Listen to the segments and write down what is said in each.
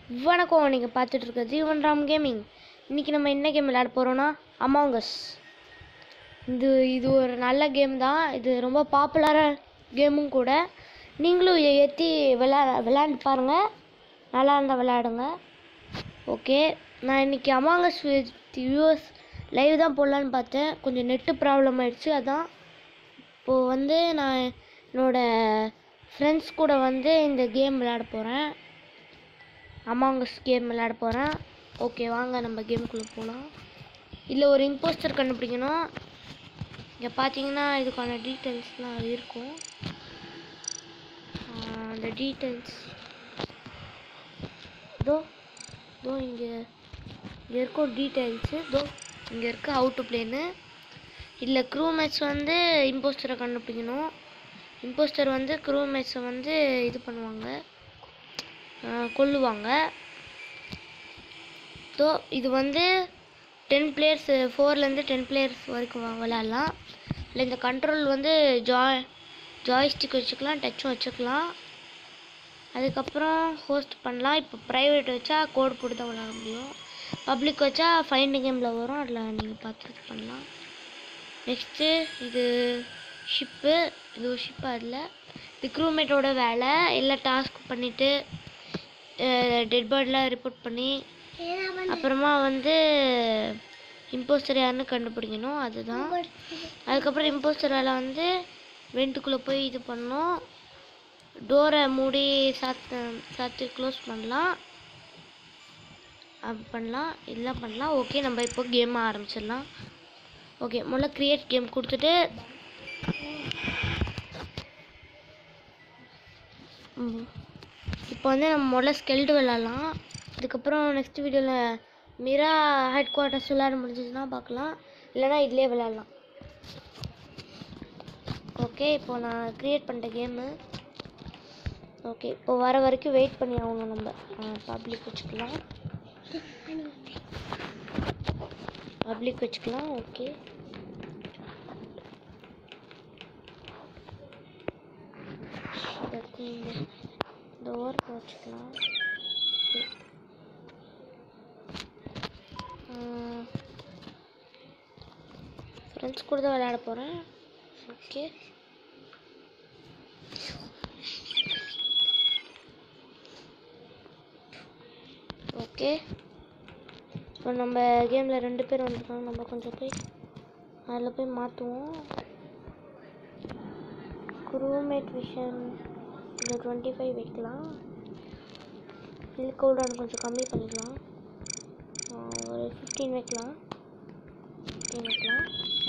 வணக்கம் நீங்கள் பார்த்துட்டு இருக்கிறது யுவன் ராம் கேமிங் இன்றைக்கி நம்ம என்ன கேம் விளையாட போகிறோன்னா அமாங்கஸ் இது இது ஒரு நல்ல கேம் தான் இது ரொம்ப பாப்புலரான கேமும் கூட நீங்களும் இதை ஏற்றி விளையாட விளையாண்டு பாருங்கள் நல்லா இருந்தால் விளையாடுங்க ஓகே நான் இன்றைக்கி அமாங்கஸ் வித் வியூவர்ஸ் லைவ் தான் போடலான்னு பார்த்தேன் கொஞ்சம் நெட்டு ப்ராப்ளம் ஆயிடுச்சு அதான் இப்போது வந்து நான் என்னோடய ஃப்ரெண்ட்ஸ் கூட வந்து இந்த கேம் விளையாட போகிறேன் அமாங்கஸ் கேம் விளையாட போகிறேன் ஓகே வாங்க நம்ம கேமுக்குள்ளே போகலாம் இதில் ஒரு இம்போஸ்டர் கண்டுபிடிக்கணும் இங்கே பார்த்தீங்கன்னா இதுக்கான டீட்டெயில்ஸ்லாம் இருக்கும் ஆஹ் அந்த டீட்டெயில்ஸ் இதோ இதோ இங்கே இங்கே இருக்கும் டீட்டெயில்ஸு இதோ இங்கே இருக்க அவுட் பிளேனு இதில் க்ரூ மேட்ச் வந்து இம்போஸ்டரை கண்டுபிடிக்கணும் இம்போஸ்டர் வந்து க்ரூ மேட்ச்சை வந்து இது பண்ணுவாங்க ஆஹ் கொல்லுவாங்க ஸோ இது வந்து டென் பிளேயர்ஸ் ஃபோர்லேருந்து டென் பிளேயர்ஸ் வரைக்கும் வ- விளையாடலாம் இல்லை இந்த கண்ட்ரோல் வந்து ஜாய் ஜாய்ஸ்டிக் வச்சுக்கலாம் டச்சும் வச்சுக்கலாம் அதுக்கப்புறம் ஹோஸ்ட் பண்ணலாம் இப்போ ப்ரைவேட் வச்சா கோடு போட்டு தான் விளையாட முடியும் பப்ளிக் வச்சா ஃபைண்ட் கேமில் வரும் அதில் நீங்கள் பார்த்து இது பண்ணலாம் நெக்ஸ்ட்டு இது ஷிப்பு இது ஒரு ஷிப்பு அதில் இது க்ரூமேட்டோட வேலை எல்லாம் டாஸ்க் பண்ணிவிட்டு டெட் பாடிலாம் ரிப்போர்ட் பண்ணி அப்புறமா வந்து இம்போஸ்டர் யாருன்னு கண்டுபிடிக்கணும் அதுதான் அதுக்கப்புறம் இம்போஸ்டர் வேலை வந்து வெண்ட்டுக்குள்ளே போய் இது பண்ணணும் டோரை மூடி சாத்து சாத்து க்ளோஸ் பண்ணலாம் அப்படி பண்ணலாம் இதெல்லாம் பண்ணலாம் ஓகே நம்ம இப்போ கேம் ஆரம்பிச்சிடலாம் ஓகே முதல்ல க்ரியேட் கேம் கொடுத்துட்டு ம். இப்போ வந்து நம்ம முதல்ல ஸ்கெல்டு விளாட்லாம் அதுக்கப்புறம் நெக்ஸ்ட் வீடியோவில் மிரா ஹெட் குவார்ட்டர்ஸ் விளையாட முடிஞ்சதுன்னா பார்க்கலாம் இல்லைனா இதுலேயே விளையாடலாம் ஓகே இப்போ நான் க்ரியேட் பண்ணிட்ட கேமு ஓகே இப்போ வர வரைக்கும் வெயிட் பண்ணி ஆகணும் நம்ம பப்ளிக் வச்சுக்கலாம் பப்ளிக் வச்சுக்கலாம் ஓகே அடுத்து இந்த இந்த ஓரத்தை வச்சுக்கலாம் ஓகே ஃப்ரெண்ட்ஸ் கூட தான் விளையாட போகிறேன் ஓகே ஓகே இப்போ நம்ம கேமில் ரெண்டு பேர் வந்துருக்காங்க நம்ம கொஞ்சம் போய் அதில் போய் மாற்றுவோம் குரூமேட் விஷன் இந்த டுவெண்ட்டி ஃபைவ் வைக்கலாம் ஹில் கூல்டவுன் கொஞ்சம் கம்மி பண்ணிக்கலாம் ஆஹ் ஒரு ஃபிஃப்டீன் வைக்கலாம் ஃபிஃப்டீன் வைக்கலாம்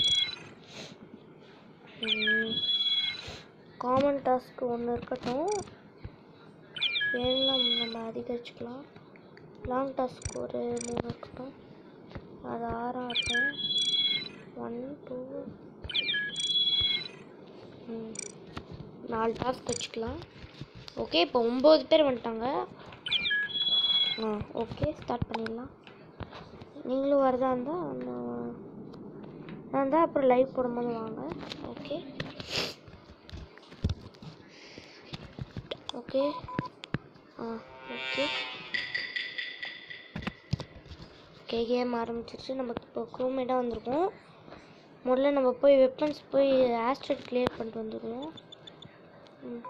காமன் டாஸ்க் ஒன்று இருக்கட்டும் வேணும் நம்ம அதிகரிச்சுக்கலாம் லாங் டாஸ்க் ஒரு மூணு இருக்கட்டும் அது ஆறாக இருக்கும் ஒன் டூ நாலு டாஸ்க் வச்சுக்கலாம் ஓகே இப்போ ஒம்பது பேர் வந்துட்டாங்க ஆ ஓகே ஸ்டார்ட் பண்ணிடலாம் நீங்களும் வரதா இருந்தால் நான் இருந்தால் அப்புறம் லைவ் போடும்போது வாங்க ஓகே ஓகே ஆ ஓகே ஓகே கேம் ஆரம்பிச்சிருச்சு நமக்கு இப்போ க்ரூமேட்டாக வந்திருக்கோம் முதல்ல நம்ம போய் வெப்பன்ஸ் போய் ஆஸ்ட்ரேட் கிளியர் பண்ணிட்டு வந்துடுவோம் ம்.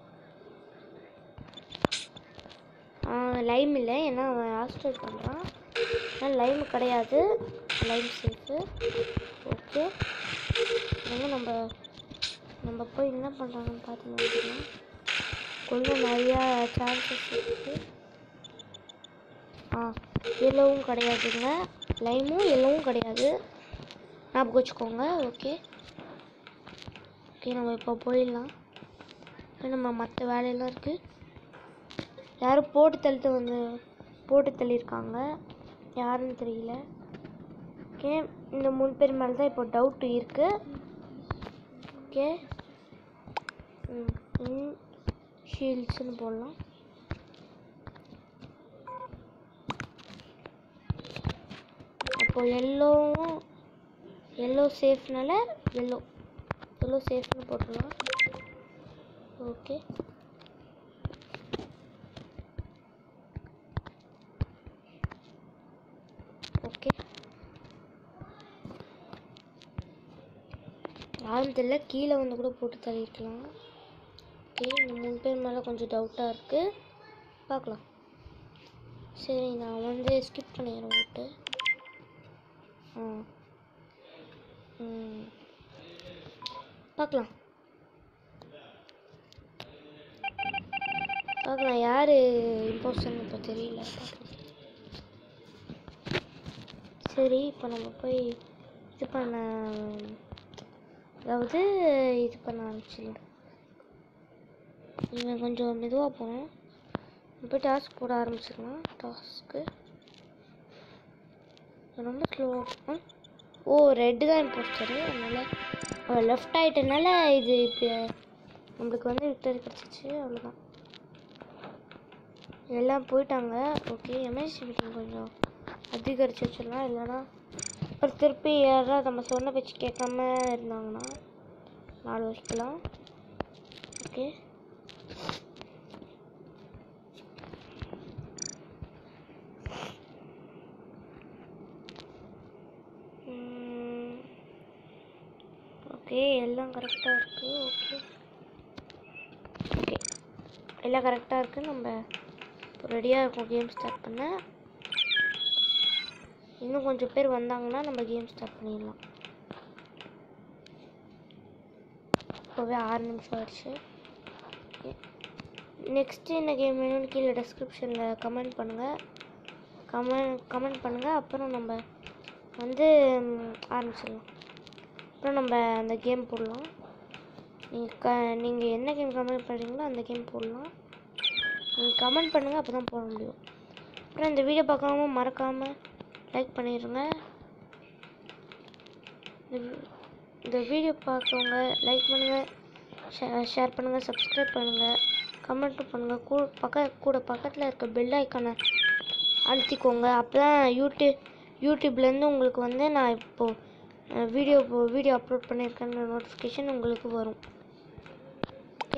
ஆ லைம் இல்லை ஏன்னா அவன் ஆஸ்ட்ரேட் பண்ணுறான் ஆனால் லைம் கிடையாது லைம் சேஃபு ஓகே வந்து நம்ம நம்ம போய் என்ன பண்ணுறாங்கன்னு பார்த்து வந்துடலாம் கொஞ்சம் நிறையா சான்சஸ் இருக்குது ஆ எல்லோவும் கிடையாதுங்க லைமும் எல்லோவும் கிடையாது ஞாபகம் வச்சுக்கோங்க ஓகே ஓகே நம்ம இப்போ போயிடலாம் இப்போ நம்ம மற்ற வேலையெல்லாம் இருக்குது யாரும் போட்டு தள்ளிட்டு வந்து போட்டு தள்ளியிருக்காங்க யாருன்னு தெரியல ஓகே இந்த மூணு பேர் மேலே தான் இப்போ டவுட்டு இருக்குது ஓகே ம் ஷீல்ட்ஸ்னு போடலாம் அப்போ எல்லோவும் எல்லோ சேஃப்னால எல்லோ எல்லோ சேஃப்னு போட்டுடலாம் ஓகே ஓகே யாரும் தெரியல கீழே வந்து கூட போட்டு தள்ளிருக்கலாம் ஓகே இந்த மூணு பேர் மேலே கொஞ்சம் டவுட்டாக இருக்குது பார்க்கலாம் சரி நான் வந்து ஸ்கிப் பண்ணிடுறேன் ஓட்டு ஆ ம் பார்க்கலாம் பார்க்கலாம் யார் இம்போஸ்டர்னு இப்போ தெரியல பார்க்கலாம் சரி இப்போ நம்ம போய் இது பண்ண அதாவது இது பண்ண ஆரம்பிச்சிடலாம் இவன் கொஞ்சம் மெதுவாக போகணும் போய் டாஸ்க் போட ஆரம்பிச்சிடலாம் டாஸ்க்கு ரொம்ப ஸ்லோவாக ஓ ரெட்டு தான் இம்போஸ்டரு அதனால் லெஃப்ட் ஆகிட்டனால இது இப்போ நம்மளுக்கு வந்து விக்டரி கிடச்சிச்சு அவ்வளோதான் எல்லாம் போயிட்டாங்க ஓகே எம்எஸ்சி மீட்டிங் கொஞ்சம் அதிகரிச்சு வச்சிடலாம் இல்லைன்னா அப்புறம் திருப்பி யாராவது நம்ம சொன்ன பேச்சு கேட்காம இருந்தாங்கன்னா நாலு வச்சுக்கலாம் ஓகே ஓகே எல்லாம் கரெக்டாக இருக்குது ஓகே ஓகே எல்லாம் கரெக்டாக இருக்குது நம்ம ரெடியாக இருக்கோம் கேம் ஸ்டார்ட் பண்ண இன்னும் கொஞ்சம் பேர் வந்தாங்கன்னா நம்ம கேம் ஸ்டார்ட் பண்ணிடலாம் இப்போவே ஆறு நிமிஷம் ஆயிடுச்சு நெக்ஸ்ட்டு என்ன கேம் வேணும்னு கீழே டெஸ்கிரிப்ஷனில் கமெண்ட் பண்ணுங்கள் கமெண்ட் கமெண்ட் பண்ணுங்கள் அப்புறம் நம்ம வந்து ம், ஆரம்பிச்சிடலாம் அப்புறம் நம்ம அந்த கேம் போடலாம் நீங்கள் க நீங்கள் என்ன கேம் கமெண்ட் பண்ணுறீங்களோ அந்த கேம் போடலாம் நீங்கள் கமெண்ட் பண்ணுங்கள் அப்போ தான் போட முடியும் அப்புறம் இந்த வீடியோ பார்க்காம மறக்காமல் லைக் பண்ணிடுங்க இந்த வி- இந்த வீடியோ பார்க்கவங்க லைக் பண்ணுங்கள் ஷேர் பண்ணுங்கள் சப்ஸ்கிரைப் பண்ணுங்கள் கமெண்ட்டும் பண்ணுங்கள் கூ பக்க கூட பக்கத்தில் இருக்க பெல் ஐக்கானை அழுத்திக்கோங்க அப்போ தான் யூடியூப் யூடியூப்லேருந்து உங்களுக்கு வந்து நான் இப்போது வீடியோ வீடியோ அப்லோட் பண்ணியிருக்கேன்ற நோட்டிஃபிகேஷன் உங்களுக்கு வரும் ஓகே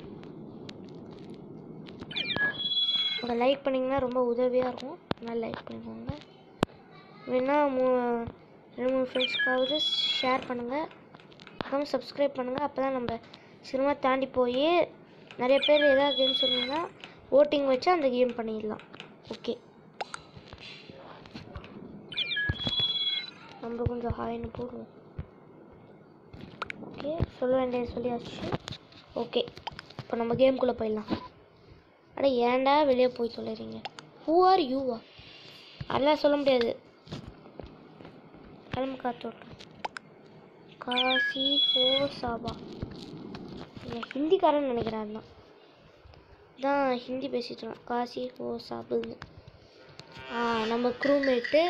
உங்கள் லைக் பண்ணிங்கன்னா ரொம்ப உதவியாக இருக்கும் அதனால் லைக் பண்ணிக்கோங்க வேணா மூ ரெண்டு மூணு ஃப்ரெண்ட்ஸ்க்காவது ஷேர் பண்ணுங்கள் அப்புறம் சப்ஸ்கிரைப் பண்ணுங்கள் அப்போ தான் நம்ம சினிமா தாண்டி போய் நிறைய பேர் ஏதாவது கேம் சொன்னீங்கன்னா ஓட்டிங் வச்சு அந்த கேம் பண்ணிடலாம் ஓகே நம்ம கொஞ்சம் ஹாய்னு போடுவோம் ஓகே சொல்ல வேண்டியது சொல்லியாச்சு ஓகே இப்போ நம்ம கேம்குள்ளே போயிடலாம் அட ஏன்டா வெளியே போய் சொல்லுறீங்க ஹூ ஆர் யூவா அதெல்லாம் சொல்ல முடியாது கிளம்பு காத்தோட்டம் காசி ஹோ சாபா இவன் ஹிந்திக்காரன் நினைக்கிறேன் தான் தான் ஹிந்தி பேசிட்டு இருக்கான் காசி ஹோ சாபுன்னு ஆ நம்ம க்ரூமேட்டு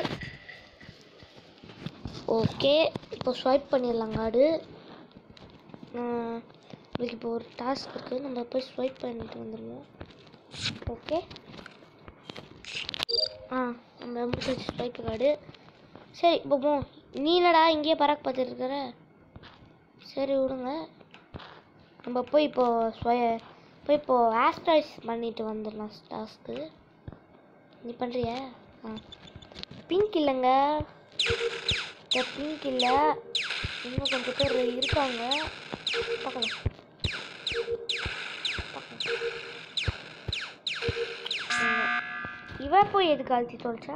ஓகே இப்போ ஸ்வைப் பண்ணிடலாம் கார்டு உங்களுக்கு இப்போ ஒரு டாஸ்க் இருக்குது நம்ம போய் ஸ்வைப் பண்ணிட்டு வந்துடுவோம் ஓகே ஆ நம்ம முடிச்சு ஸ்வைப் கார்டு சரி இப்போ போ நீ என்னடா இங்கேயே பறக்க பார்த்துட்டு இருக்கிற சரி விடுங்க நம்ம போய் இப்போ ஸ்வய போய் இப்போ ஆஸ்ட்ராய்ஸ் பண்ணிட்டு வந்துடலாம் டாஸ்க்கு நீ பண்ணுறியா ஆ பிங்க் இல்லைங்க பிங்க் இல்லை இன்னும் கொஞ்சம் பேர் இருக்காங்க பார்க்கலாம் பார்க்கலாம். இவ போய் எதுக்கு அழுத்தி தொலைச்சா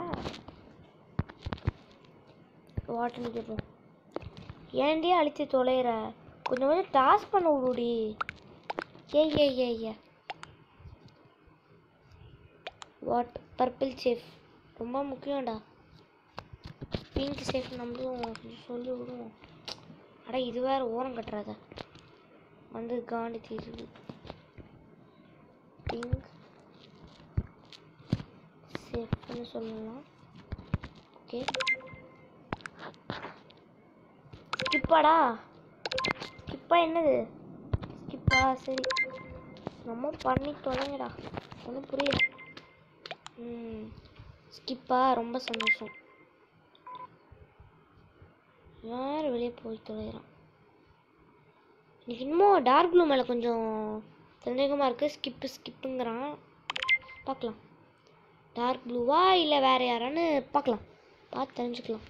வாட்டர்னு கேட்போம் ஏன்டி அழுத்தி தொலைகிற கொஞ்சம் கொஞ்சம் டாஸ் பண்ண விடுடி ஏய் ஏய் ஏய் ஏ வாட் பர்பிள் சேஃப் ரொம்ப முக்கியம்டா பிங்க் சேஃப் நம்மளும் கொஞ்சம் சொல்லி விடுவோம் அட இது வேற ஓரம் கட்டுறாத வந்து காண்டி தீருது பிங்க் சேஃப்னு சொல்லலாம் ஓகே ஸ்கிப்பாடா ஸ்கிப்பா என்னது ஸ்கிப்பா சரி நம்ம பண்ணி தொலைங்கடா ஒன்றும் புரியல ம் ஸ்கிப்பா ரொம்ப சந்தோஷம் யார் வெளியே போய் தொலைகிறான் எனக்கு இன்னமும் டார்க் ப்ளூ மேலே கொஞ்சம் சந்தேகமாக இருக்குது ஸ்கிப்பு ஸ்கிப்புங்கிறான் பார்க்கலாம் டார்க் ப்ளூவா இல்லை வேறு யாரான்னு பார்க்கலாம் பார்த்து தெரிஞ்சுக்கலாம்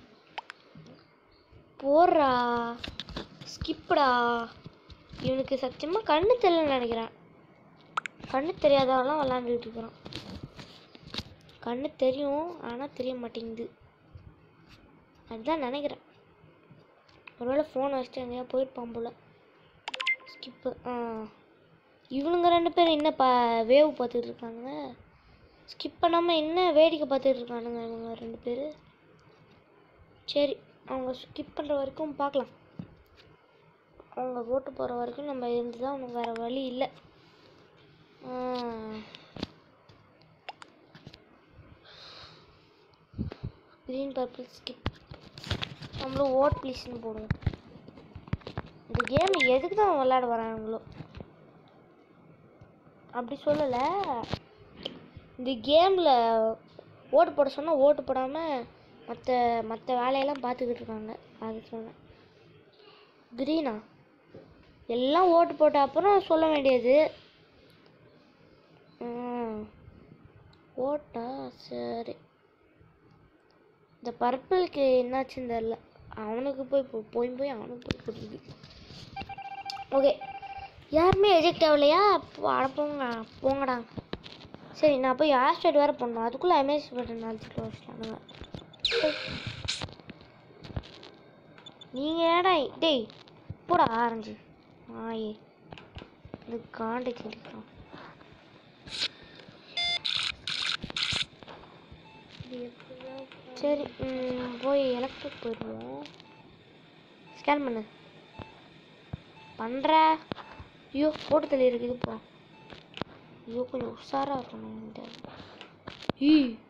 போடுறா ஸ்கிப்புடா இவனுக்கு சத்தியமாக கண்ணு தெரியலன்னு நினைக்கிறேன் கண்ணு தெரியாதவெல்லாம் விளாண்டுட்டு இருக்கிறான் கண்ணு தெரியும் ஆனால் தெரிய மாட்டேங்குது அதுதான் நினைக்கிறேன் ஒருவேளை ஃபோன் வச்சுட்டு எங்கேயா போயிருப்பான் போல ஸ்கிப்பு ஆ இவனுங்க ரெண்டு பேரும் என்ன பா வேவ் பார்த்துட்டு இருக்காங்க ஸ்கிப் பண்ணாமல் என்ன வேடிக்கை பார்த்துட்டு இருக்கானுங்க இவங்க ரெண்டு பேர் சரி அவங்க ஸ்கிப் பண்ணுற வரைக்கும் பார்க்கலாம் அவங்க ஓட்டு போகிற வரைக்கும் நம்ம இருந்து தான் அவனுக்கு வேறு வழி இல்லை க்ரீன் பர்பிள் ஸ்கிப் நம்மளும் ஓட் ப்ளீஸ்னு போடுவோம் இந்த கேம் எதுக்கு தான் விளையாட வரானுங்களோ அப்படி சொல்லலை இந்த கேமில் ஓட்டு போட சொன்னால் ஓட்டு போடாமல் மற்ற மற்ற வேலையெல்லாம் பார்த்துக்கிட்டு இருக்காங்க அது சொன்னேன் க்ரீனா எல்லாம் ஓட்டு போட்ட அப்புறம் சொல்ல வேண்டியது ம். ஓட்டா சரி இந்த பர்பிளுக்கு என்னாச்சுன்னு தெரில அவனுக்கு போய் போ- போய் போய் அவனுக்கு போய் போட்டுருக்கு ஓகே யாருமே எஜெக்ட் ஆகலையா போ- அட போங்க போங்கடா சரி நான் போய் ஆஸ்ட்ராய்டு வேறு பண்ணணும் அதுக்குள்ளே எம்எஸ் பட்டன் அழுத்திட்டு வச்சிட்டானுங்க நீங்கள் ஏடா டேய் போடா ஆரஞ்சு ஆயே இது காண்டை செடிக்கலாம் சரி ம், போய் எலக்ட்ரிக் போயிடுவோம் ஸ்கேன் பண்ணு பண்ணுற ஐயோ போட்டு தள்ளி இருக்குது போ ஐயோ கொஞ்சம் உஷாராக இருக்கணும் இந்த ஈ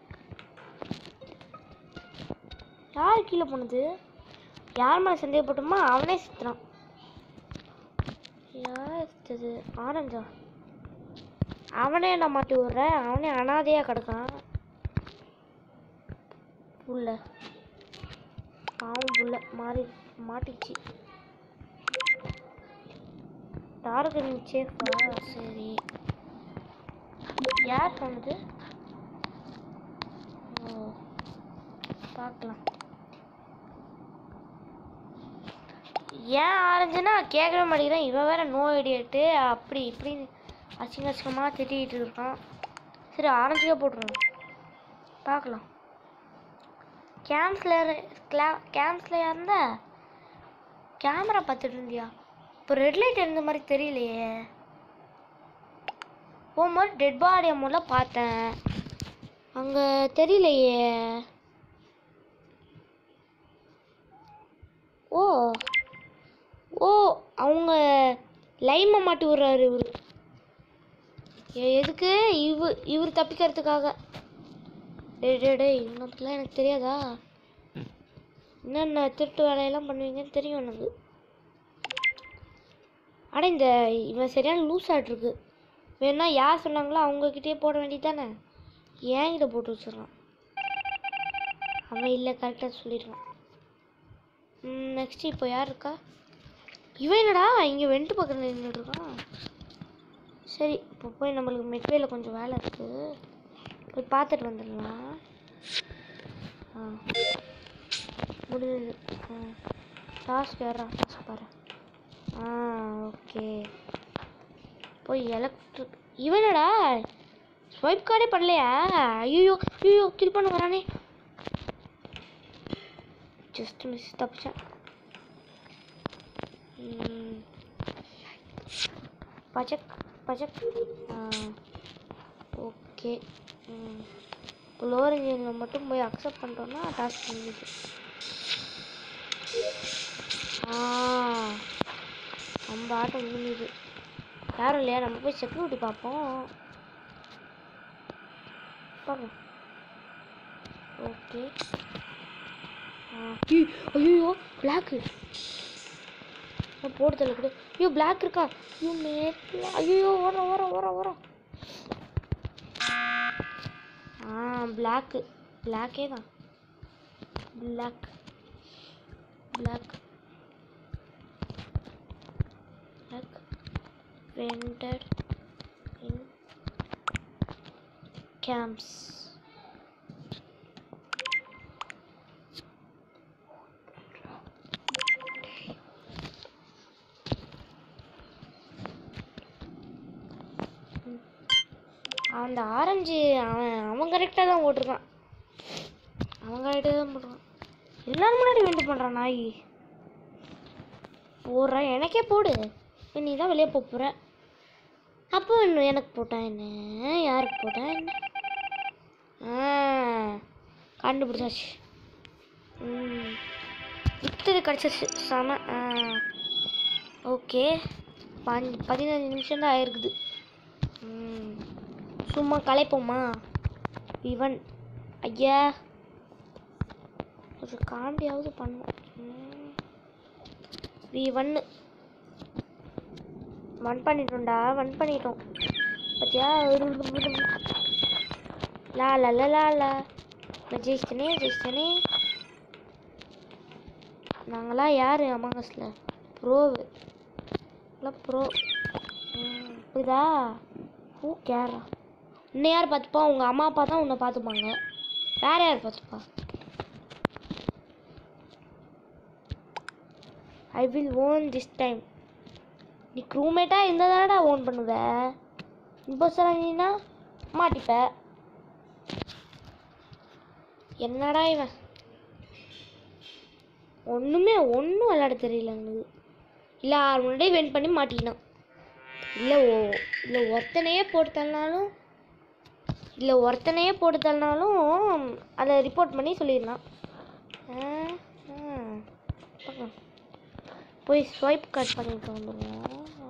யார் கீழே போனது யார் மேலே சந்தேகப்பட்டோமா அவனே சுற்றுறான் யார் சுத்தது ஆரஞ்சா அவனே நான் மாட்டி விட்றேன் அவனே அனாதையாக கிடக்கான் புள்ள பாவம் புள்ள மாறி மாட்டிச்சு டார்க் சேஃபா சரி யார் சொன்னது ஓ பார்க்கலாம் ஏன் ஆரஞ்சுன்னா கேட்கவே மாட்டேங்கிறான் இவன் வேற நோ ஐடியாட்டு அப்படி இப்படின்னு அசிங்க அசிங்கமாக திட்டிகிட்டு இருக்கான் சரி ஆரஞ்சுக்கே போட்டுருவோம் பார்க்கலாம் கேம்ஸில் கிளா கேம்ஸில் இருந்தா கேமரா பார்த்துட்டு இருந்தியா இப்போ ரெட் லைட் இருந்த மாதிரி தெரியலையே போகும்போது டெட் பாடி அமௌண்ட்ல பார்த்தேன் அங்கே தெரியலையே ஓ ஓ அவங்க லைமை மாட்டி விடுறாரு இவர் எதுக்கு இவ இவர் தப்பிக்கிறதுக்காக டேய் டேய் டேய் இவனை பற்றிலாம் எனக்கு தெரியாதா என்னென்ன திருட்டு வேலையெல்லாம் பண்ணுவீங்கன்னு தெரியும் எனக்கு அட இந்த இவன் சரியான லூஸ் ஆகிட்ருக்கு வேணா யார் சொன்னாங்களோ அவங்கக்கிட்டே போட வேண்டியது தானே ஏன்கிட்ட போட்டு வச்சிடறான் அவன் இல்லை கரெக்டாக சொல்லிடுறான் நெக்ஸ்ட் இப்போ யார் இருக்கா இவன் என்னடா இங்கே வெண்ட்டு பக்கத்தில் நின்றுட்டு இருக்கான் சரி இப்போ போய் நம்மளுக்கு மெட்வேல கொஞ்சம் வேலை இருக்குது போய் பார்த்துட்டு வந்துடலாம் ஆ முடிஞ்சது ஆ டாஸ்க் யாரா டாஸ்க் பாரு ஆ ஓகே போய் எலக்ட்ரிக் இவனடா ஸ்வைப் கார்டே பண்ணலையா ஐயோ ஐயோ கில் பண்ண வரானே ஜஸ்ட் மிஸ் தப்பிச்சேன் ம். பஜக் பஜக் ஆ ஓகே ம் இப்போ லோவர் இன்ஜினில் மட்டும் போய் அக்செப்ட் பண்ணிட்டோன்னா டாஸ்க் முடிஞ்சுது ஆ நம்ம ஆட்டம் முடிஞ்சுது யாரும் இல்லையா நம்ம போய் செக்யூரிட்டி பார்ப்போம் பார்ப்போம் ஓகே ஐயோ பிளாக்கு போட்டு தள்ள கூட ஐயோ பிளாக் இருக்கா ஐயோ மேட்ல ஐயோ ஓரம் ஓரம் ஓரம் ஓரம் ஆ பிளாக்கு பிளாக்கே தான் black black black rendered in camps அந்த ஆரஞ்சு அவன் அவன் கரெக்டாக தான் போட்டிருக்கான் அவன் கரெக்டாக தான் போட்டிருக்கான் எல்லாரும் முன்னாடி வெண்ட் பண்ணுறான் நாய் போடுறான் எனக்கே போடு இப்ப நீ தான் வெளியே போக போகிற அப்போ இன்னும் எனக்கு போட்டா என்ன யாருக்கு போட்டா என்ன ஆ கண்டுபிடிச்சாச்சு ம் வித்தது கிடச்சிருச்சு செம ஆ ஓகே பஞ் பதினஞ்சு நிமிஷம் தான் ஆயிருக்குது ம் சும்மா கலைப்போமா இவன் ஐயா ஒரு காமெடியாவது பண்ணும் வி ஒன்று ஒன் பண்ணிட்டோம்டா ஒன் பண்ணிட்டோம் பார்த்தியா லா லா லா லா லா நான் ஜெயிச்சிட்டனே ஜெயிச்சிட்டனே நாங்களாம் யார் அமாங்கஸில் ப்ரோவு எல்லாம் ப்ரோ புரியுதா ஹூ கேரா உன்னை யார் பார்த்துப்பா உங்கள் அம்மா அப்பா தான் உன்னை பார்த்துப்பாங்க வேற யார் பார்த்துப்பா I will own this time நீ க்ரூமேட்டாக இருந்தால் தானடா ஓன் பண்ணுவ இம்போஸ்டராக நீனா மாட்டிப்ப என்னடா இவன் ஒன்றுமே ஒன்றும் விளையாட தெரியல எனக்கு இல்லை ஆறு முன்னாடியே வென் பண்ணி மாட்டிக்கினான் இல்லை ஓ இல்லை ஒருத்தனையே போட்டு தள்ளினாலும் இல்லை ஒருத்தனையே போட்டு தள்ளினாலும் அதை ரிப்போர்ட் பண்ணி சொல்லிடலாம் ஆ, ஆ. பார்க்கலாம். போய் ஸ்வைப் கட் பண்ணிட்டு வந்துடுவோம் ஆ.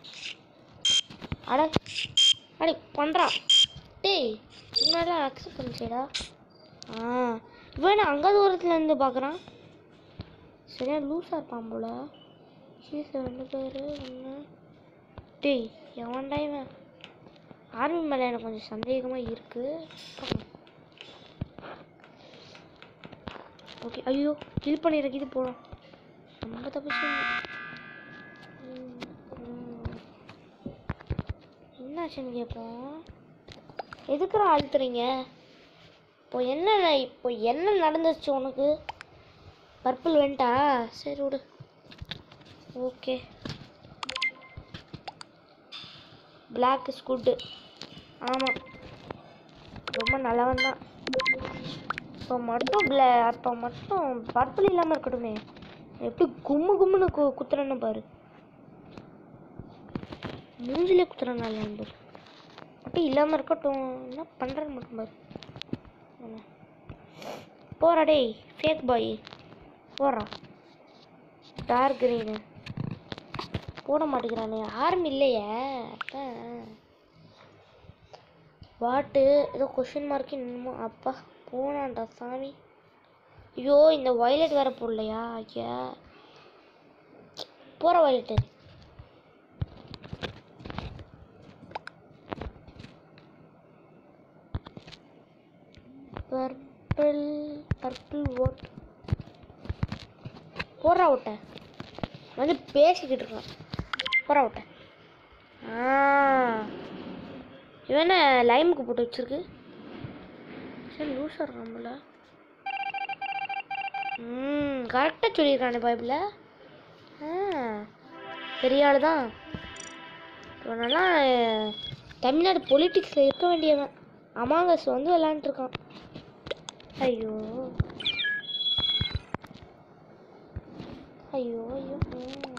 அட அடி பண்ணுறான் டேய் முன்னாடி அக்செப்ட் பண்ணிச்சேடா ஆ இவன் அங்கே தூரத்துல இருந்து பார்க்குறான் சரியா லூஸாக இருப்பான் போல சீஸ் ரெண்டு பேர் ஒன்று டேய் எவன்டா இவன் ஆர்மி மேலே எனக்கு கொஞ்சம் சந்தேகமாக இருக்குது ஓகே ஐயோ கில் பண்ணிடுறக்கு இது போடும் ரொம்ப தப்பு என்னாச்சுன்னு கேட்போம் எதுக்குறா அழுத்துறீங்க இப்போ என்ன இப்போ என்ன நடந்துச்சு உனக்கு பர்பிள் வேண்டா சரி விடு ஓகே பிளாக் இஸ் குட்டு ஆமாம் ரொம்ப நல்லவன் தான் இப்போ மட்டும் பிளா அப்போ மட்டும் பர்பிள் இல்லாமல் இருக்கட்டுமே எப்படி கும்மு கும்முன்னு கு குத்துறேன்னு பாரு மூஞ்சிலே குத்துறேன் நல்லா பாரு மட்டும் இல்லாமல் இருக்கட்டும் என்ன பண்ணுறேன்னு மட்டும் பாரு என்ன? போறா டேய் ஃபேக் பாய் போடுறா டார்க் கிரீனு போட மாட்டேங்கிறானே ஆர்மி இல்லையே அதான் வாட்டு ஏதோ கொஷின் மார்க்கு இன்னமும் அப்பா போனான்டா சாமி ஐயோ இந்த வயலட் வேற போடலையா ஐயா போகிற வயலட்டு பர்பிள் பர்பிள் ஓட் போடுறா விட்ட வந்து பேசிக்கிட்டு இருக்கான் போடுறா விட்ட ஆ இவன் என்ன லைமுக்கு போட்டு வச்சிருக்கு சரி லூஸாக இருக்கான் போல ம் கரெக்டாக சொல்லியிருக்கானே பைபிளில் ஆ பெரிய ஆள் தான் இவனெல்லாம் தமிழ்நாடு பொலிட்டிக்ஸில் இருக்க வேண்டியவன் அமாங்கஸ் வந்து விளாண்டுருக்கான் ஐயோ ஐயோ ஐயோ ம்.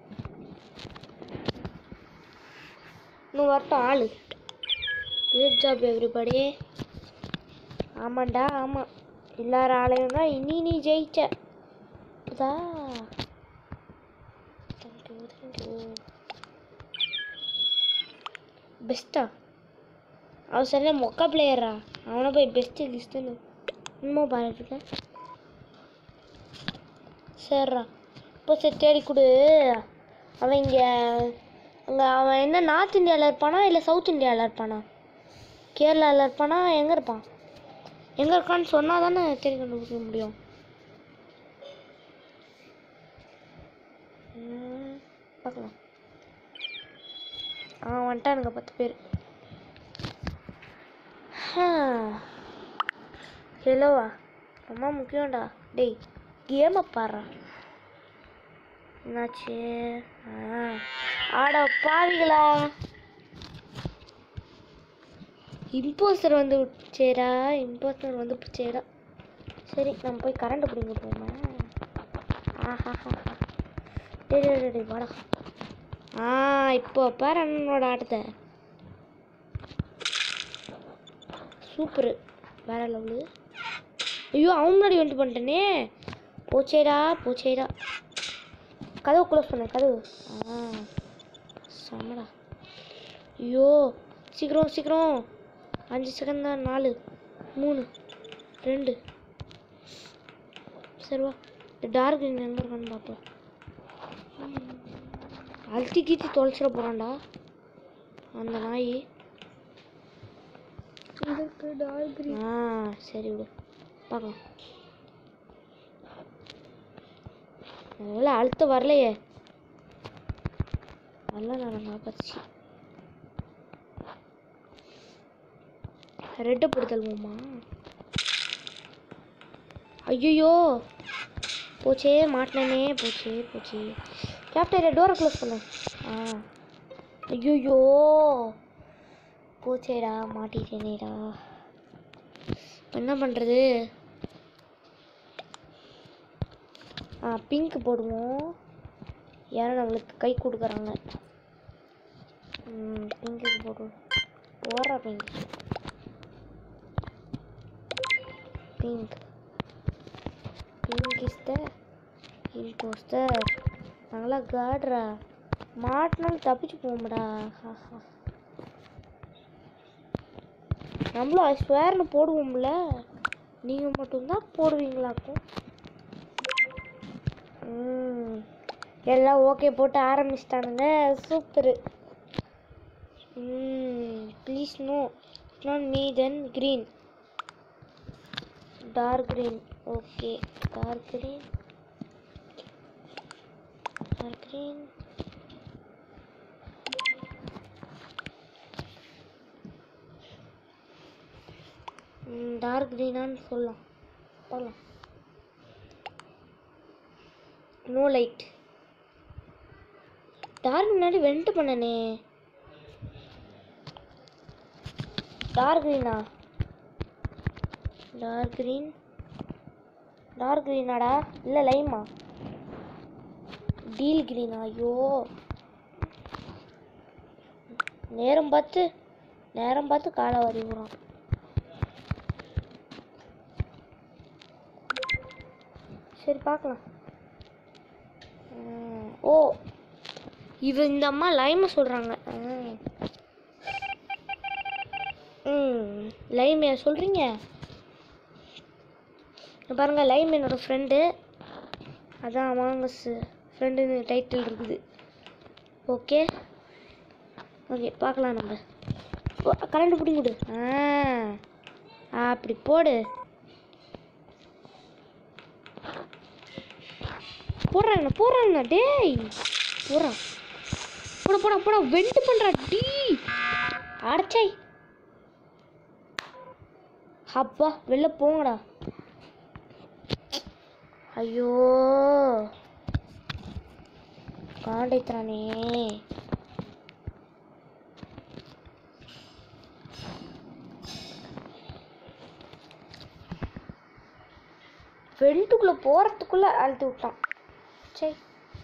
இன்னும் வரட்டும் ஆளு குட் ஜாப் எவ்ரிபடி ஆமாண்டா ஆமாம் எல்லார ஆளையும் தான் இனி நீ ஜெயிச்ச இதா பெஸ்ட்டா அவன் சரியா மொக்கா பிளேயரா அவனை போய் பெஸ்ட்டு லிஸ்ட்டுன்னு இன்னும் பாருங்க சரிடா இப்போ சரி தேடி கொடு அவன் இங்கே அங்கே அவன் என்ன நார்த் இந்தியாவில் இருப்பானா இல்லை சவுத் இந்தியாவில் இருப்பானா கேரளாவில் இருப்பானா எங்கே இருப்பான் எங்கே இருக்கான்னு சொன்னால் தானே தேடி கண்டுபிடிக்க முடியும் ம், பார்க்கலாம் ஆ வந்துட்டானுங்க பத்து பேர் ஹலோவா ரொம்ப முக்கியம்டா டேய் கேமை பாடுறா என்னாச்சு ஆ ஆட பாவிகளா இம்போஸ்டர் வந்து சேரா இம்போஸ்டர் வந்து சேரா சரி நம்ம போய் கரண்ட் பிடிங்க போமா ஆஹாஹா டேய் டேய், டேய், டேய் வாடா ஆ இப்போ பாரு அண்ணனோட ஆட்டத்தை சூப்பரு வேற லெவலு ஐயோ அவன் முன்னாடி வந்துட்டு பண்ணிட்டேனே போச்சேடா போச்சேடா கதவு க்ளோஸ் பண்ண கதவு ஆ செம்மடா ஐயோ சீக்கிரம் சீக்கிரம் அஞ்சு செகண்ட் தான் நாலு மூணு ரெண்டு சரி வா டார்க் எங்கே இருக்கான்னு பார்ப்போம் அழுத்தி கீத்தி தொலைச்சிட போகிறான்டா அந்த நாய் இதுக்கு டார்க் ஆ சரி விடு பார்க்கலாம் அதனால அழுத்த வரலையே நல்லா நான் காப்பாச்சு ரெட்டை போடுதல்வோமா ஐயோ போச்சே மாட்டினே போச்சே போச்சே கேப்டன் டோரை க்ளோஸ் பண்ணு ஆ ஐயோ போச்சேடா மாட்டிட்டேனேடா இப்ப என்ன பண்ணுறது ஆ பிங்க் போடுவோம் யாரும் நம்மளுக்கு கை கொடுக்குறாங்க ம் பிங்க்குக்கு போடுவோம் போடுறா pink pink pink is the impostor நாங்களா காட்ரா மாட்டினாலும் தப்பிச்சு போகும்டா ஹாஹா நம்மளும் ஐ ஸ்வேர்னு போடுவோம்ல நீங்கள் மட்டும்தான் போடுவீங்களாக்கும் ம் எல்லாம் ஓகே போட்டு ஆரம்பிச்சிட்டானுங்க சூப்பரு ம் please no not me then green dark green okay dark green dark green dark க்ரீனான்னு சொல்லலாம் பார்க்கலாம் நோ லைட் டார்க் முன்னாடி வெண்ட் பண்ணனே டார்க் க்ரீனா டார்க் க்ரீன் டார்க் க்ரீனாடா இல்லை லைமா டீல் க்ரீனா ஐயோ நேரம் பார்த்து நேரம் பார்த்து காலை வரி விடுறான் சரி பார்க்கலாம் ம், ஓ இவ இந்த அம்மா லைமை சொல்கிறாங்க ம் லைமையா சொல்கிறீங்க பாருங்கள் லைம் என்னோட ஃப்ரெண்டு அதான் அமாங்கஸ் ஃப்ரெண்டுன்னு டைட்டில் இருக்குது ஓகே ஓகே பார்க்கலாம் நம்ம கரண்ட் பிடிங்க கொடு ஆ அப்படி போடு போடுறாங்க போடுறாங்க டேய் போடுறான் போட போடா போடா வெண்ட் பண்ணுறா டீ அடைச்சாய் அப்பா வெளில போங்கடா ஐயோ காண்டைத்ரானே வெண்டுக்குள்ளே போகிறதுக்குள்ளே அழுத்து விட்டான் சரி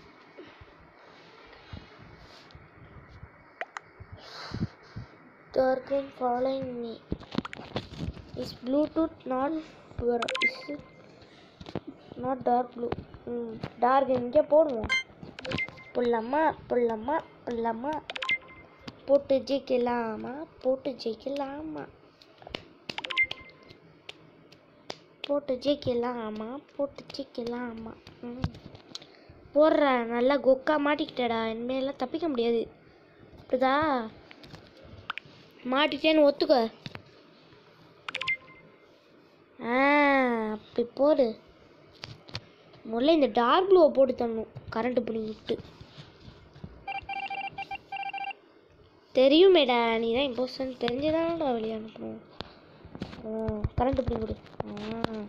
dark green following me is bluetooth not your is it not dark blue ம் டார்க் இங்கே போடுவோம் புள்ளம்மா புள்ளம்மா புள்ளம்மா போட்டு ஜெயிக்கலாமா போட்டு ஜெயிக்கலாமா போட்டு ஜெயிக்கலாமா போட்டு ஜெயிக்கலாமா ம் போடுற நல்லா கொக்கா மாட்டிக்கிட்டடா இனிமேலாம் தப்பிக்க முடியாது புரியுதா மாட்டிட்டேன்னு ஒத்துக்க ஆ அப்படி போடு முதல்ல இந்த டார்க் ப்ளூவை போட்டு தரணும் கரண்ட் பிடிங்கி விட்டு தெரியுமேடா நீ தான் இம்போஸ்டன் தெரிஞ்சுதானடா வெளியே அனுப்பணும் ஓ கரண்ட் பிடிங்கி விடு ஆ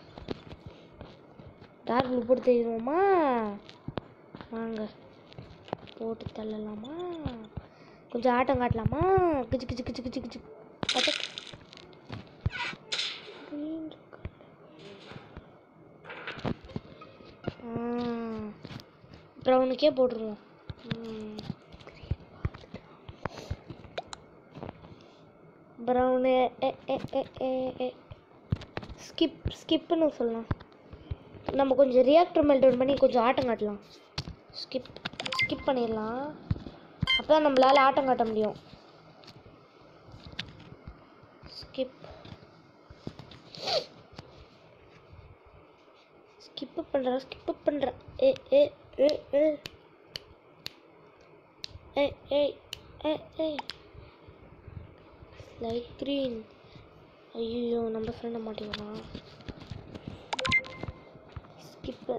டார்க் ப்ளூ போட்டு தெரியுமா வாங்க போட்டு தள்ளலாமா கொஞ்சம் ஆட்டம் காட்டலாமா கிச்சு கிச்சு கிச்சு கிச்சு கிச்சு பட்டக் ப்ரௌனுக்கே போட்டுருவோம் ம். ப்ரௌனு ஏ ஏ ஏ ஏ ஏ ஸ்கிப் ஸ்கிப்புன்னு சொல்லலாம் நம்ம கொஞ்சம் ரியாக்டர் மெல்டவுன் பண்ணி கொஞ்சம் ஆட்டம் காட்டலாம் ஸ்கிப் ஸ்கிப் பண்ணிடலாம் அப்போ தான் நம்மளால் ஆட்டம் காட்ட முடியும் ஸ்கிப் ஸ்கிப்பு பண்ணுறேன் ஸ்கிப்பு பண்ணுறேன் ஏ ஏ ஏ ஏ ஏ ஏ ஏ ஏ லைட் க்ரீன் ஐயோ நம்ம ஃப்ரெண்டை மாட்டிக்கலாம் ஸ்கிப்பு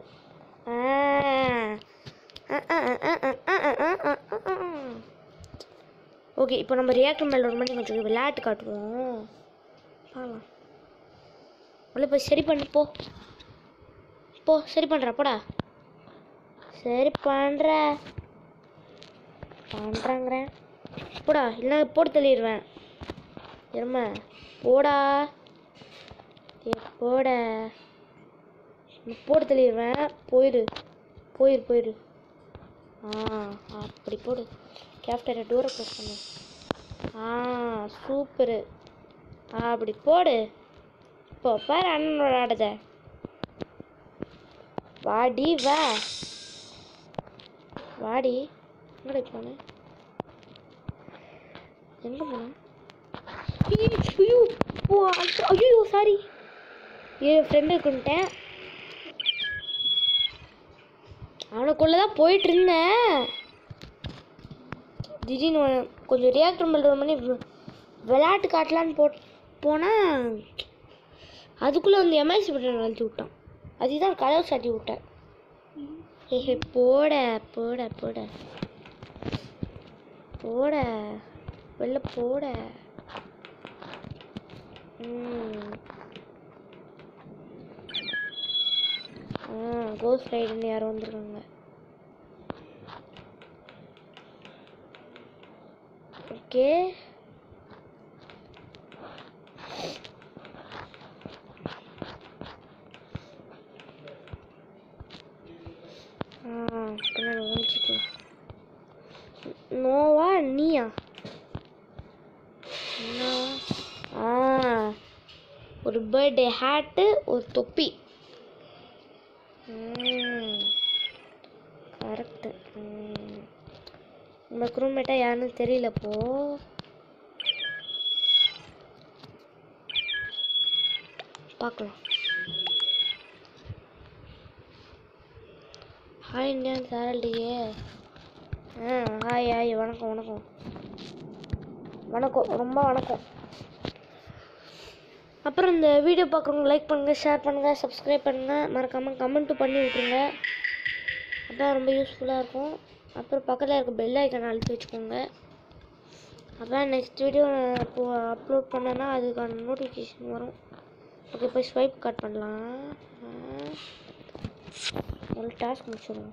ஓகே இப்போ நம்ம ரியாக்டர் மேலே ஒரு மணி கொஞ்சம் விளையாட்டு காட்டுவோம் பார்க்கலாம் உள்ள போய் சரி பண்ணு போ போ சரி பண்ணுற போடா சரி பண்ணுற பண்ணுறாங்கிறேன் போடா இல்லை போட்டு தள்ளிடுவேன் எருமை போடா ஏ போட நான் போட்டு தள்ளிடுவேன் போயிடு போயிரு போயிரு ஆ அப்படி போடு கேப்டரை டோரை க்ளோஸ் பண்ணு ஆ சூப்பரு ஆ அப்படி போடு இப்போ பாரு அண்ணனோட ஆடுத வாடி வா வாடி எங்கடி போன எங்க போன ஐயோ ஓ ஐயோ சாரி என் ஃப்ரெண்டு இருக்குன்ட்டேன் அவனுக்குள்ளே தான் போயிட்டு இருந்தேன் திடீர்னு அவன் கொஞ்சம் ரியாக்டர் மெல்டவுன் பண்ணி வி- விளையாட்டு காட்டலான்னு போட் போனால் அதுக்குள்ளே வந்து எம்ஐசி பட்டன் அழுத்தி விட்டான் அதுதான் கதவு சாட்டி விட்டேன் ஏஹே போட போட போட போட வெளில போட ம் ஆ கோஸ்ட் ரைடுன்னு யாரோ வந்திருக்காங்க ஓகே ஆ பின்னாடி ஒழிச்சிக்கலாம் நோவா நீயா என்னவா? ஆ ஒரு பர்த்டே ஹேட்டு ஒரு தொப்பி கரெக்டு நம்ம ரூம்மேட்டாக யாருன்னு தெரியல இப்போ பார்க்கலாம் ஹாய் இந்தியன் சாரல்டியே ஆ ஹாய் ஹாய் வணக்கம் வணக்கம் வணக்கம் ரொம்ப வணக்கம் அப்புறம் இந்த வீடியோ பார்க்குறவங்க லைக் பண்ணுங்கள் ஷேர் பண்ணுங்கள் சப்ஸ்கிரைப் பண்ணுங்கள் மறக்காமல் கமெண்ட்டும் பண்ணி விட்ருங்க அதான் ரொம்ப யூஸ்ஃபுல்லாக இருக்கும் அப்புறம் பக்கத்தில் இருக்க பெல் ஐக்கனை அழுத்தி வச்சுக்கோங்க அதான் நெக்ஸ்ட் வீடியோ இப்போ அப்லோட் பண்ணேன்னா அதுக்கான நோட்டிஃபிகேஷன் வரும் ஓகே போய் ஸ்வைப் கட் பண்ணலாம் ஆ. ஒரு டாஸ்க் முடிச்சிடுவோம்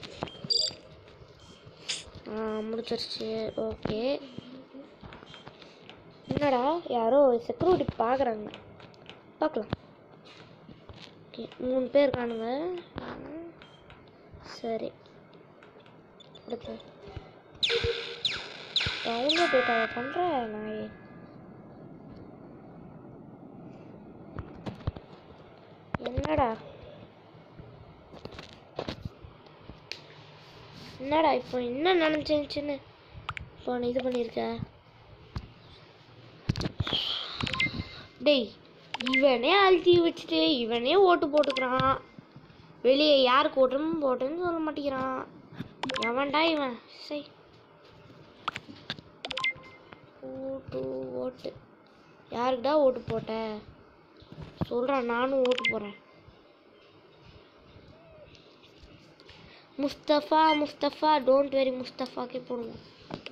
ஆ முடிச்சிருச்சு ஓகே என்னடா யாரோ செக்யூரிட்டி பார்க்குறாங்க பார்க்கலாம் ஓகே மூணு பேர் காணுங்க சரி அடுத்து டவுன்லோட் டேட்டாவை பண்ணுற நாயே என்னடா என்னடா இப்போ என்ன நினச்சிருச்சுன்னு இப்போ நீ இது பண்ணியிருக்க டேய் இவனே அழுத்தி வச்சுட்டு இவனே ஓட்டு போட்டுக்கிறான் வெளியே யாருக்கு ஓட்டுன்னு போட்டுன்னு சொல்ல மாட்டேங்கிறான் எவன்டா இவன் சை ஓட்டு ஓட்டு யாருக்குடா ஓட்டு போட்ட சொல்கிறேன் நானும் ஓட்டு போகிறேன் முஸ்தஃபா முஸ்தஃபா டோன்ட் வெரி முஸ்தஃபாக்கே போடுவோம்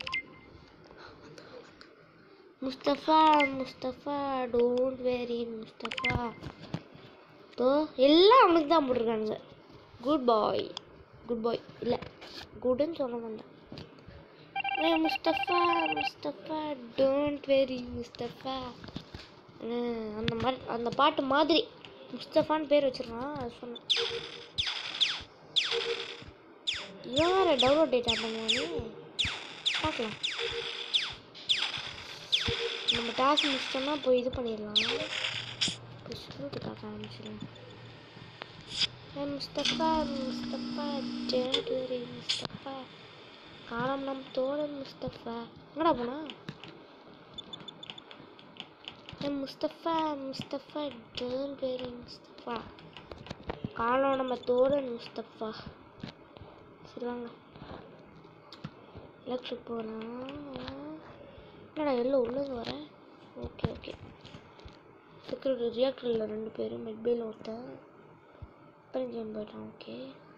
முஸ்தஃபா முஸ்தஃபா டோன்ட் வெரி முஸ்தஃபா தோ எல்லாம் அவனுக்கு தான் போட்டிருக்கானுங்க குட் பாய் குட் பாய் இல்லை குட்னு சொல்ல மாட்டேன் ஏய் Mustafa Mustafa don't worry Mustafa ah அந்த மாதிரி அந்த பாட்டு மாதிரி முஸ்தஃபான்னு பேர் வச்சிருக்கான் அது சொன்னேன் இவன் வேறு டவுன்லோட் டேட்டா பண்ணுவானே பார்க்கலாம் நம்ம டாஸ்க் முடிச்சிட்டோம்னா போய் இது பண்ணிடலாம் போய் ஸ்கூலுக்கு பார்க்க ஆரம்பிச்சிடலாம் ஏ முஸ்தபா முஸ்தபா ஜெயடுரி முஸ்தபா காலம் நம் தோழன் முஸ்தபா எங்கடா போனா ஏ முஸ்தபா முஸ்தபா ஜெயடுரி முஸ்தபா காலம் நம்ம தோழன் முஸ்தபா சரி வாங்க எலக்ட்ரிக் போகலாம் என்னடா எல்லாம் உள்ளது வரேன் ஓகே ஓகே செக்யூரிட்டி ரியாக்டரில் ரெண்டு பேரும் மெட்பேல ஒருத்தன் அப்புறம் கேம் போயிட்டான் ஓகே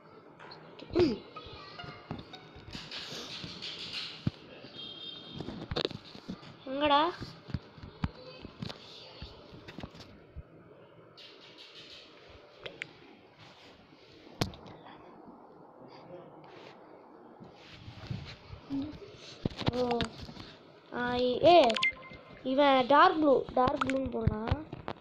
எங்கடா ஓ ஆ, இ- ஏ இவன் டார்க் ப்ளூ டார்க் ப்ளூன்னு போனான்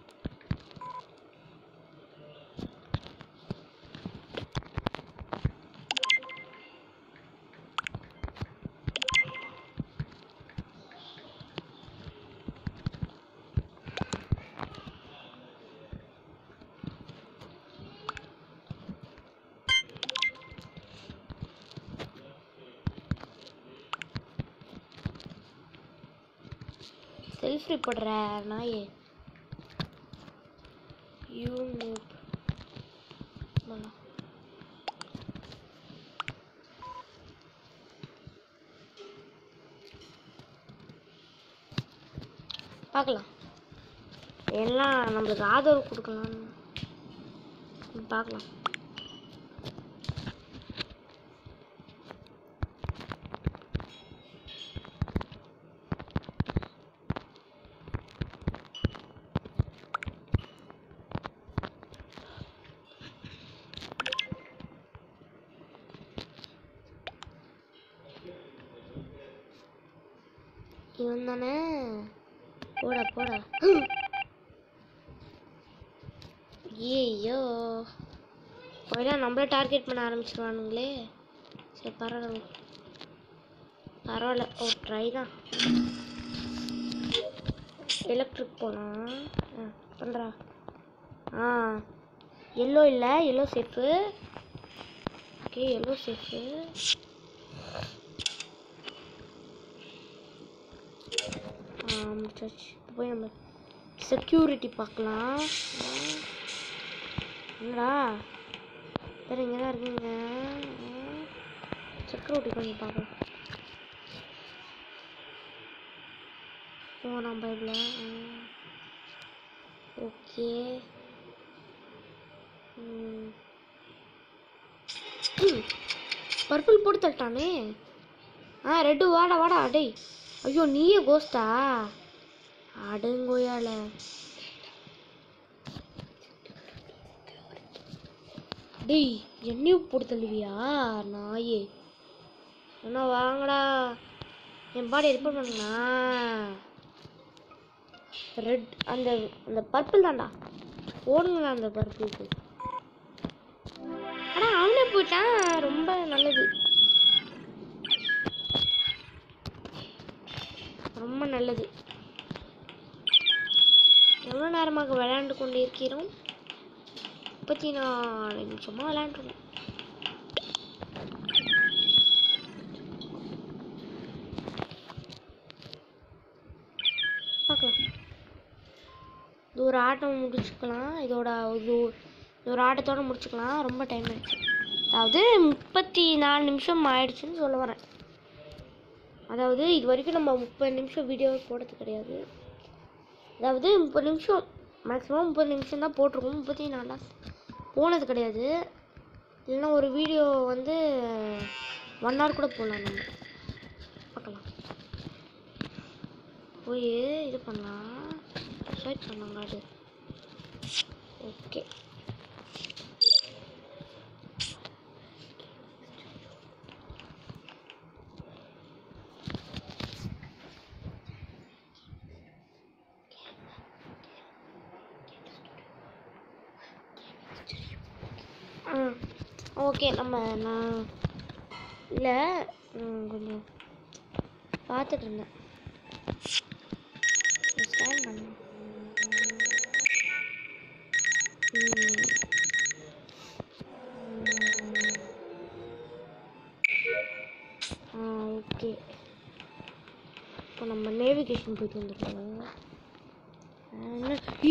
செல்ஃப் போடுற நாயே யூ நூப் மலா பார்க்கலாம் எல்லாம் நம்மளுக்கு ஆதரவு கொடுக்கலாம்னு பார்க்கலாம் இவன் தானே போடா போடா ஐயோ போய்தான் நம்மள டார்கெட் பண்ண ஆரம்பிச்சிருவானுங்களே சரி பரவாயில்ல பரவாயில்ல ஓ ட்ரை தான் எலக்ட்ரிக் போகலாம் ஆ பண்ணுறா ஆ எல்லோ இல்லை yellow safe okay yellow safe முடிச்சாச்சு இப்போ போய் நம்ம செக்யூரிட்டி பார்க்கலாம் என்னடா வேறு இங்கே தான் இருக்கீங்க செக்யூரிட்டி கொஞ்சம் பார்க்கலாம் போகலாம் பைபிள் ஓகே பர்பிள் போட்டு தட்டானே ஆ ரெட்டு வாடா வாடா டேய் ஐயோ நீயே கோஸ்டா அடங்கோயால டேய் என்னையும் போட்டு தள்ளுவியா நாயே என்ன வாங்கடா என் பாடி ரிப்போர்ட் பண்ணுங்கண்ணா ரெட் அந்த அந்த பர்பிள் தான்டா ஓடுங்கண்ணா அந்த பர்பிளுக்கு ஆனால் அவனே போயிட்டான் ரொம்ப நல்லது ரொம்ப நல்லது எவ்வளோ நேரமாக விளையாண்டு கொண்டு இருக்கிறோம் முப்பத்தி நாலு நிமிஷமாக விளையாண்டுருக்கோம் பார்க்கலாம் இது ஒரு ஆட்டம் முடிச்சுக்கலாம் இதோட இது இது ஒரு ஆட்டத்தோட முடிச்சுக்கலாம் ரொம்ப டைம் ஆயிடுச்சு அதாவது முப்பத்தி நாலு நிமிஷம் ஆயிடுச்சுன்னு சொல்ல வரேன் அதாவது இது வரைக்கும் நம்ம முப்பது நிமிஷம் வீடியோ போடுறது கிடையாது அதாவது முப்பது நிமிஷம் மேக்ஸிமம் முப்பது நிமிஷம் தான் போட்டிருக்கோம் முப்பத்தி நாலாம் போனது கிடையாது இல்லைன்னா ஒரு வீடியோ வந்து ஒன் ஹவர் கூட போடலாம் நம்ம பார்க்கலாம் போய் இது பண்ணலாம் சர்ச் பண்ணாங்க அது ஓகே ஆ ஓகே நம்ம நான் இல்லை கொஞ்சம் பார்த்துட்டு இருந்தேன் ஸ்கேன் பண்ணேன் ம். ஆ ஓகே இப்போ நம்ம நேவிகேஷன் போயிட்டு வந்துருக்கோம் என்ன ஈ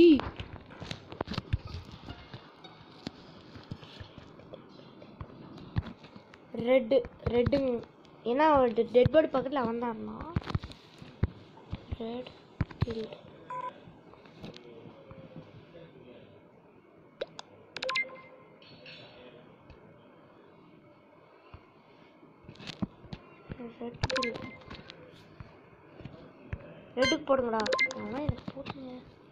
ரெட்டு ரெட்டு ஏன்னா டெட் பாடி பக்கத்தில் அவன் தான் இருந்தான் ரெட் கில்ட் ரெட் கில்ட் ரெட்டுக்கு போடுங்கடா ஆனால் எனக்கு போட்டுங்க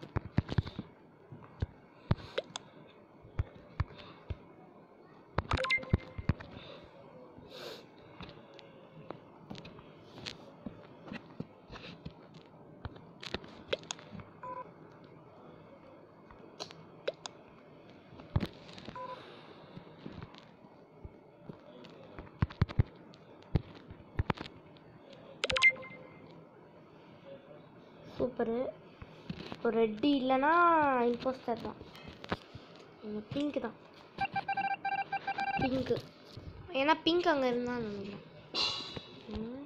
சூப்பரு இப்போ ரெட்டு இல்லைன்னா இம்போஸ்டர் தான் பிங்க் தான் பிங்க்கு ஏன்னா பிங்க் அங்கே இருந்தான்னு நினைக்கிறேன் ம்.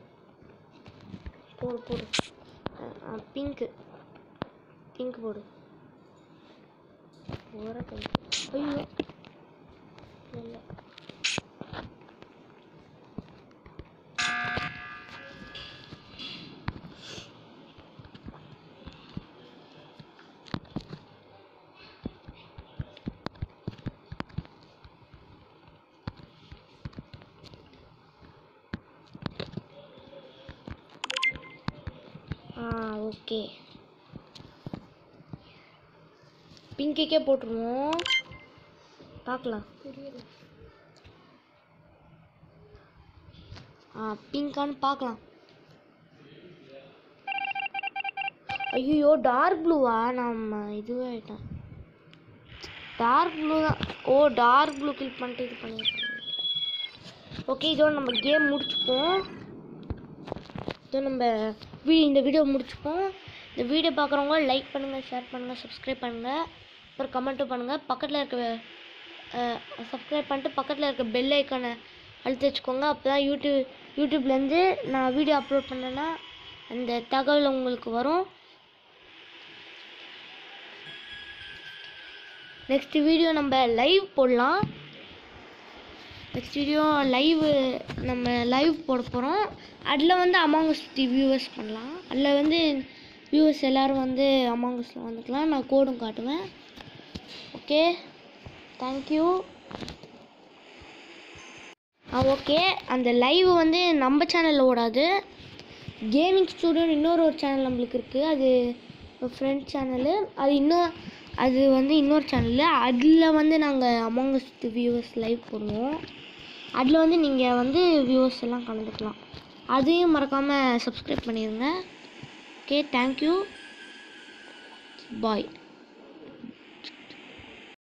போடு போடு பிங்க்கு பிங்க் போடு ஓர பிங்க் ஐயோ இல்லை ஆ ஓகே பிங்க்குக்கே போட்டுருவோம் பார்க்கலாம் ஆ பிங்கான்னு பார்க்கலாம் ஐயோ டார்க் ப்ளூவா நம்ம இதுவே ஆயிட்டேன் டார்க் ப்ளூ தான் ஓ டார்க் ப்ளூ கில் பண்ணிட்டு இது பண்ணியிருக்கேன் ஓகே இதோட நம்ம கேம் முடிச்சுப்போம் இதோ நம்ம வீ இந்த வீடியோ முடிச்சுப்போம் இந்த வீடியோ பார்க்குறவங்க லைக் பண்ணுங்கள் ஷேர் பண்ணுங்கள் சப்ஸ்கிரைப் பண்ணுங்கள் அப்புறம் கமெண்ட்டும் பண்ணுங்கள் பக்கத்தில் இருக்க சப்ஸ்கிரைப் பண்ணிட்டு பக்கத்தில் இருக்க பெல் ஐக்கானை அழுத்தி வச்சுக்கோங்க அப்போ தான் யூடியூப் யூடியூப்லேருந்து நான் வீடியோ அப்லோட் பண்ணேன்னா அந்த தகவல் உங்களுக்கு வரும் நெக்ஸ்ட் வீடியோ நம்ம லைவ் போடலாம் நெக்ஸ்ட் வீடியோ லைவ் நம்ம லைவ் போட போகிறோம் அதில் வந்து அமாங்கஸ் வியூவர்ஸ் பண்ணலாம் அதில் வந்து வியூவர்ஸ் எல்லோரும் வந்து அமாங்கஸில் வந்துக்கலாம் நான் கோடும் காட்டுவேன் ஓகே தேங்க்யூ ஆ ஓகே அந்த லைவ் வந்து நம்ம சேனலில் ஓடாது கேமிங் ஸ்டூடியோன்னு இன்னொரு ஒரு சேனல் நம்மளுக்கு இருக்குது அது ஃப்ரெண்ட் சேனலு அது இன்னும் அது வந்து இன்னொரு சேனலு அதில் வந்து நாங்கள் அமாங்கஸ் வியூவர்ஸ் லைவ் போடுவோம் அதில் வந்து நீங்கள் வந்து வியூவர்ஸ் எல்லாம் கலந்துக்கலாம் அதையும் மறக்காமல் சப்ஸ்கிரைப் பண்ணிடுங்க ஓகே தேங்க்யூ பாய்